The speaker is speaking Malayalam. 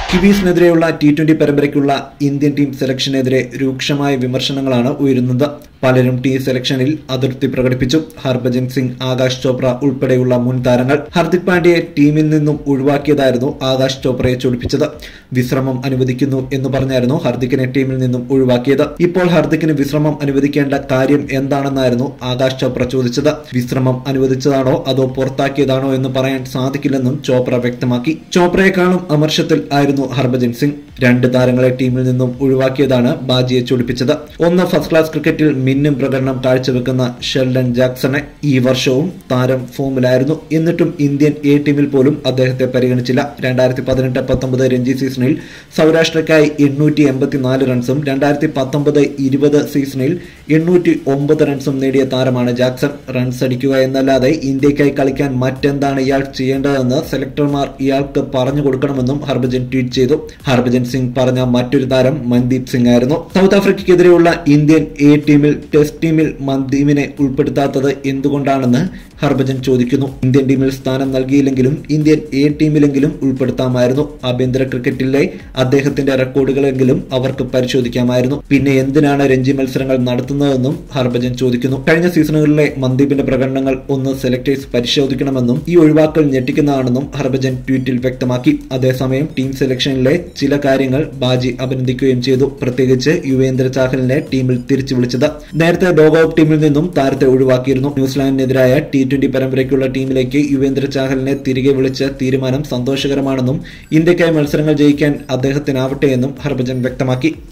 കിവീസിനെതിരെയുള്ള ടി ട്വന്റി പരമ്പരയ്ക്കുള്ള ഇന്ത്യൻ ടീം സെലക്ഷനെതിരെ രൂക്ഷമായ വിമർശനങ്ങളാണ് ഉയരുന്നത് പലരും ടീം സെലക്ഷനിൽ അതൃപ്തി പ്രകടിപ്പിച്ചു ഹർഭജൻ സിംഗ് ആകാശ് ചോപ്ര ഉൾപ്പെടെയുള്ള മുൻ താരങ്ങൾ ഹർദിക് പാണ്ഡ്യയെ ടീമിൽ നിന്നും ഒഴിവാക്കിയതായിരുന്നു ആകാശ് ചോപ്രയെ ചൊടിപ്പിച്ചത് വിശ്രമം അനുവദിക്കുന്നു എന്ന് പറഞ്ഞായിരുന്നു ഹർദിക്കിനെ ടീമിൽ നിന്നും ഒഴിവാക്കിയത് ഇപ്പോൾ ഹർദിക്കിന് വിശ്രമം അനുവദിക്കേണ്ട കാര്യം എന്താണെന്നായിരുന്നു ആകാശ് ചോപ്ര ചോദിച്ചത് വിശ്രമം അനുവദിച്ചതാണോ അതോ പുറത്താക്കിയതാണോ എന്ന് പറയാൻ സാധിക്കില്ലെന്നും ചോപ്ര വ്യക്തമാക്കി ചോപ്രയെക്കാളും അമർഷത്തിൽ ആയിരുന്നു ഹർഭജൻ സിംഗ് രണ്ട് താരങ്ങളെ ടീമിൽ നിന്നും ഒഴിവാക്കിയതാണ് ബാജിയെ ചൊടിപ്പിച്ചത് ഒന്ന് ഫസ്റ്റ് ക്ലാസ് ക്രിക്കറ്റിൽ മിന്നും പ്രകടനം കാഴ്ചവെക്കുന്ന ഷെൽഡൻ ജാക്സണെ ഈ വർഷവും താരം ഫോമിലായിരുന്നു എന്നിട്ടും ഇന്ത്യൻ എ ടീമിൽ പോലും അദ്ദേഹത്തെ പരിഗണിച്ചില്ല രണ്ടായിരത്തി പതിനെട്ട് പത്തൊമ്പത് രഞ്ജി സീസണിൽ സൗരാഷ്ട്രയ്ക്കായി എണ്ണൂറ്റി എൺപത്തിനാല് റൺസും രണ്ടായിരത്തി പത്തൊമ്പത് ഇരുപത് സീസണിൽ എണ്ണൂറ്റി ഒമ്പത് റൺസും നേടിയ താരമാണ് ജാക്സൺ റൺസ് അടിക്കുക എന്നല്ലാതെ ഇന്ത്യക്കായി കളിക്കാൻ മറ്റെന്താണ് ഇയാൾ ചെയ്യേണ്ടതെന്ന് സെലക്ടർമാർ ഇയാൾക്ക് പറഞ്ഞു കൊടുക്കണമെന്നും ഹർഭജൻ ട്വീറ്റ് ചെയ്തു ഹർഭജൻ സിംഗ് പറഞ്ഞ മറ്റൊരു താരം മൻദീപ് സിംഗ് ആയിരുന്നു സൗത്ത് ആഫ്രിക്കയ്ക്കെതിരെയുള്ള ഇന്ത്യൻ എ ടീമിൽ ടെസ്റ്റ് ടീമിൽ മന്ദീപിനെ ഉൾപ്പെടുത്താത്തത് എന്തുകൊണ്ടാണെന്ന് ഹർഭജൻ ചോദിക്കുന്നു ഇന്ത്യൻ ടീമിൽ സ്ഥാനം നൽകിയില്ലെങ്കിലും ഇന്ത്യൻ എ ടീമിലെങ്കിലും ഉൾപ്പെടുത്താമായിരുന്നു ആഭ്യന്തര ക്രിക്കറ്റിലെ അദ്ദേഹത്തിന്റെ റെക്കോർഡുകളെങ്കിലും അവർക്ക് പരിശോധിക്കാമായിരുന്നു പിന്നെ എന്തിനാണ് രഞ്ജി മത്സരങ്ങൾ നടത്തുന്നതെന്നും ഹർഭജൻ ചോദിക്കുന്നു കഴിഞ്ഞ സീസണുകളിലെ മന്ദീപിന്റെ പ്രകടനങ്ങൾ ഒന്ന് സെലക്ടേഴ്സ് പരിശോധിക്കണമെന്നും ഈ ഒഴിവാക്കൽ ഞെട്ടിക്കുന്നതാണെന്നും ഹർഭജൻ ട്വീറ്റിൽ വ്യക്തമാക്കി അതേസമയം ടീം സെലക്ഷനിലെ ചില കാര്യങ്ങൾ ബാജി അഭിനന്ദിക്കുകയും ചെയ്തു പ്രത്യേകിച്ച് യുവേന്ദ്ര ചാഹലിനെ ടീമിൽ തിരിച്ചു വിളിച്ചത് നേരത്തെ ലോകകപ്പ് ടീമിൽ നിന്നും താരത്തെ ഒഴിവാക്കിയിരുന്നു ന്യൂസിലാൻഡിനെതിരായ ടി ട്വന്റി പരമ്പരയ്ക്കുള്ള ടീമിലേക്ക് യുവേന്ദ്ര ചാഹലിനെ തിരികെ വിളിച്ച തീരുമാനം സന്തോഷകരമാണെന്നും ഇന്ത്യക്കായി മത്സരങ്ങൾ ജയിക്കാൻ അദ്ദേഹത്തിനാവട്ടെ എന്നും ഹർഭജൻ വ്യക്തമാക്കി